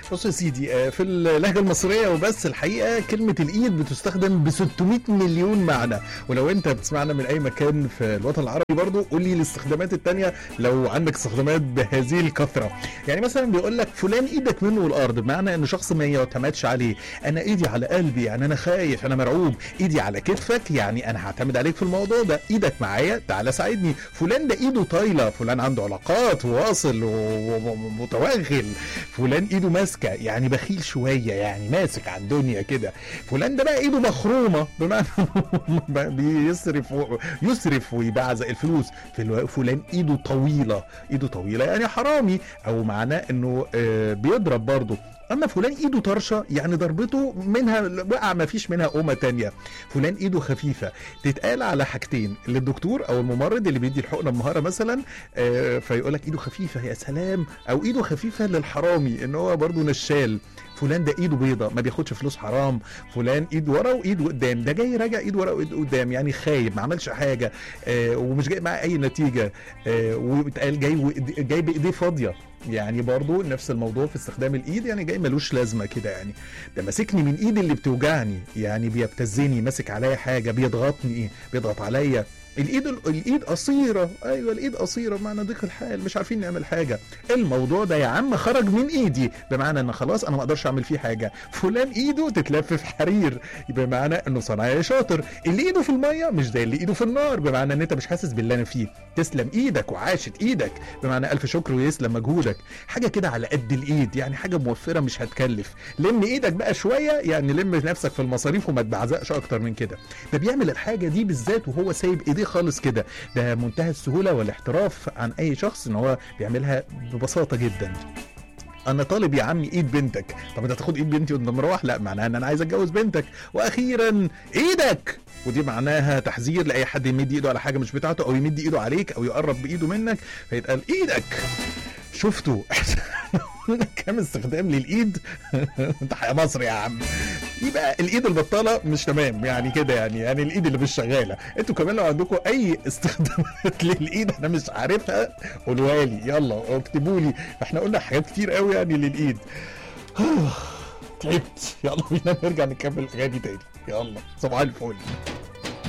بص يا سيدي آه، في اللهجه المصريه وبس الحقيقه كلمه الايد بتستخدم ب 600 مليون معنى ولو انت بتسمعنا من اي مكان في الوطن العربي برضو قول لي الاستخدامات التانية لو عندك استخدامات بهذه الكثره يعني مثلا بيقول لك فلان ايدك منه الارض بمعنى ان شخص ما يعتمدش عليه انا ايدي على قلبي يعني انا خايف انا مرعوب ايدي على كتفك يعني انا هعتمد عليك في الموضوع ده ايدك معايا تعالى ساعدني فلان ده ايده طايله فلان عنده علاقات وواصل ومتوغل فلان ايده ماسكه يعني بخيل شويه يعني ماسك على الدنيا كده فلان ده بقى ايده مخرومه بمعنى بيصرف و- يسرف ويبعزق الفلوس فل- فلان ايده طويله ايده طويله يعني حرامي او معناه انه آه، بيضرب برضه اما فلان ايده طرشه يعني ضربته منها وقع ما فيش منها قومه تانية فلان ايده خفيفه تتقال على حاجتين للدكتور او الممرض اللي بيدي الحقنه بمهاره مثلا آه، فيقول لك ايده خفيفه يا سلام او ايده خفيفه للحرامي ان هو برضه نشال فلان ده ايده بيضة ما بياخدش فلوس حرام فلان ايد ورا وايد قدام ده جاي راجع ايد ورا وايد قدام يعني خايب ما عملش حاجه آه ومش جاي معاه اي نتيجه آه واتقال جاي وإيد- جاي بايديه فاضيه يعني برضو نفس الموضوع في استخدام الايد يعني جاي ملوش لازمه كده يعني ده ماسكني من ايدي اللي بتوجعني يعني بيبتزني ماسك عليا حاجه بيضغطني بيضغط عليا الايد الايد قصيره ايوه الايد قصيره بمعنى ضيق الحال مش عارفين نعمل حاجه الموضوع ده يا عم خرج من ايدي بمعنى ان خلاص انا ما اقدرش اعمل فيه حاجه فلان ايده تتلف في حرير بمعنى انه صنايعي شاطر اللي ايده في الميه مش زي اللي ايده في النار بمعنى ان انت مش حاسس باللي انا فيه تسلم ايدك وعاشت ايدك بمعنى الف شكر ويسلم مجهودك حاجه كده على قد الايد يعني حاجه موفره مش هتكلف لم ايدك بقى شويه يعني لم نفسك في المصاريف وما تبعزقش اكتر من كده ده بيعمل الحاجه دي بالذات وهو سايب ايديه خالص كده ده منتهى السهوله والاحتراف عن اي شخص ان هو بيعملها ببساطه جدا انا طالب يا عمي ايد بنتك طب انت تاخد ايد بنتي وانت مروح لا معناها ان انا عايز اتجوز بنتك واخيرا ايدك ودي معناها تحذير لاي حد يمد ايده على حاجه مش بتاعته او يمد ايده عليك او يقرب بايده منك فيتقال ايدك شفتوا كام استخدام للايد انت يا مصر يا عم يبقى الايد البطاله مش تمام يعني كده يعني يعني الايد اللي مش شغاله انتوا كمان لو عندكم اي استخدامات للايد انا مش عارفها قولوها لي يلا اكتبوا لي احنا قلنا حاجات كتير قوي يعني للايد تعبت يلا بينا نرجع نكمل الاغاني تاني يلا صباح الفل